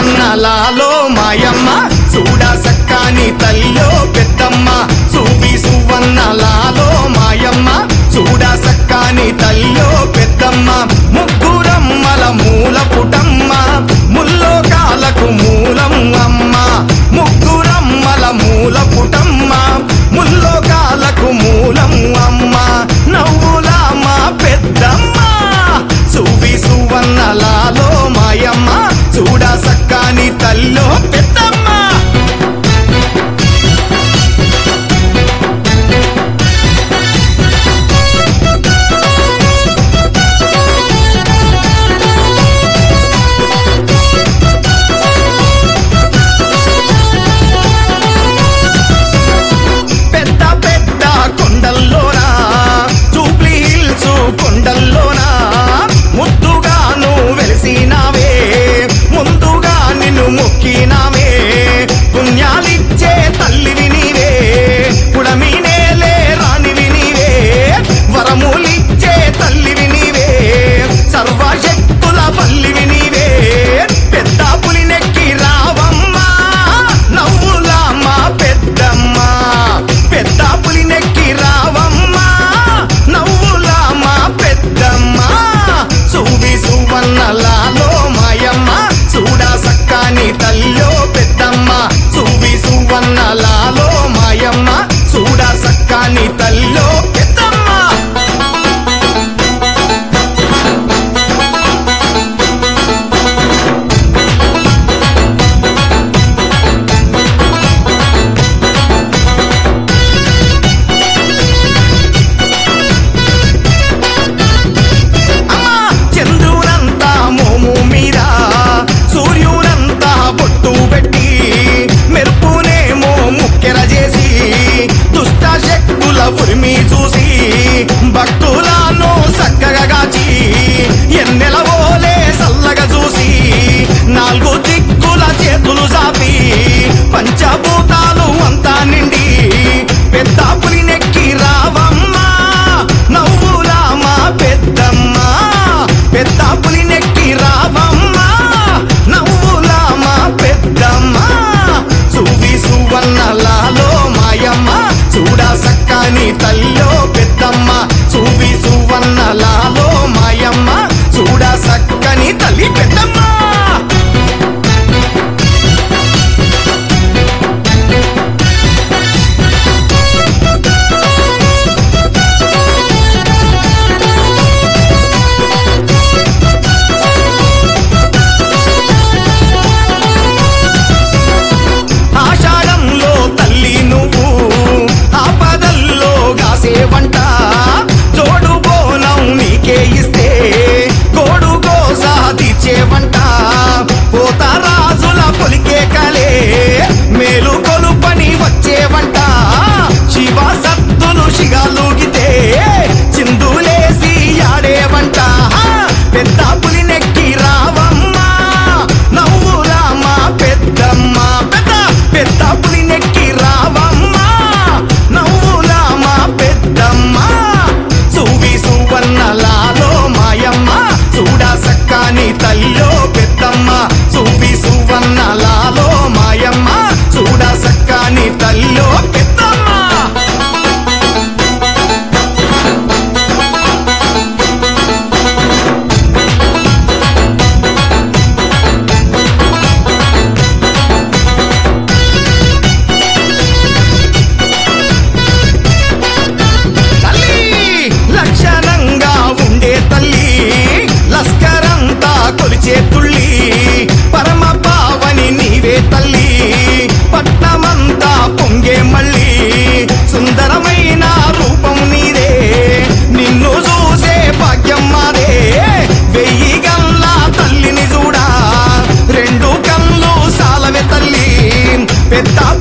సువన్నలాలో మాయమ్మ చూడ సక్కాని తల్లో పెద్దమ్మ సూపి సువన్నలాలో మాయమ్మ చూడ సక్కాని తల్లో పెద్దమ్మ ముగ్గురమ్మల మూల పుటమ్మ ముల్లోకాలకు మూలం అమ్మ ముగ్గురమ్మల మూల పుటమ్మ ముల్లోకాలకు మూలం అమ్మ నవ్వులా మా పెద్దమ్మ సువి సువన్నలాలో మాయమ్మ చూడ సక్కాని తల్లో పెద్దమ్మ పెద్ద పెద్ద కొండల్లోనా జూబ్లీ హిల్స్ కొండల్లోనా ముద్దుగాను వెలిసినావే ముందుగా నిన్ను మొక్కినావే పుణ్యాలిచ్చే తల్లివి నీవే పుడమి నేలే రానివి నీవే వరములిచ్చే తల్లివి నీవే సర్వశక్తుల పల్లివి నీవే పెద్ద పులినెక్కి రావమ్మా నవ్వులా మా పెద్దమ్మ పెద్ద పులినెక్కి రావమ్మా నవ్వులా మా పెద్దమ్మ సూవి సువన్నలాలో మాయమ్మ చూడా సక్కాని తల్లో పెద్దమ్మ సూవి సువన్నలాలో మాయమ్మ చూడా సక్కాని తల్లో పెద్దమ్మ అమ్మా చంద్రునంతా మోము మీద సూర్యునంతా బొట్టు పెట్టి మెరుపునేమో ముక్కెర చేసి దుష్ట శక్తుల ఉరిమి చూసి భక్తులను చక్కగా గాచి ఎన్నెల ఓలే సల్లగా చూసి నాలుగు దిక్కుల చేతులు చాపి పంచభూతాలు అంతా నిండి పెద్ద పులినెక్కి రావమ్మా నవ్వులా మా పెద్దమ్మ పెద్ద పులినెక్కి రావమ్మా నవ్వులా మా పెద్దమ్మ సువి సువన్నలాలో మాయమ్మ చూడా సక్కాని తల్లో పెద్దమ్మ సువి సువన్నలాలో మాయమ్మ చూడా సక్కని తల్లి పెద్దమ్మ ఆషాఢంలో తల్లి నువ్వు ఆపదల్లో గాసేవంట జోడు బోనం నీకే ఇస్తే గోడు గోసా తీర్చేవంట పోతరాజుల పొలికే కలే మేలు కొలుపని వచ్చేవంట శివ సత్తులు శిగాలుగితే చిందులేసి ఆడేవంట పెద్ద పులినెక్కి రావమ్మా నవ్వురా మా పెద్దమ్మ పెద్ద పెద్ద పులినెక్కి రావమ్మా నవ్వురా మా పెద్దమ్మ సువి సువన్నలాలో మాయమ్మ చూడా సక్కాని తల్లో పెద్దమ్మ సువి సువన్నలాలో మాయమ్మ చూడా సక్కాని తల్లో పెద్దమ్మ తల్లి లక్షణంగా ఉండే తల్లి లస్కరంతా కొలిచే తుళ్ళి పరమ పావని నీవే తల్లి పట్నమంతా పొంగే మళ్ళీ సుందరమైన రూపం నీదే నిన్ను చూసే భాగ్యం మాదే వెయ్యి గల్లా తల్లిని చూడా రెండు కళ్ళు సాలవే తల్లి పెద్ద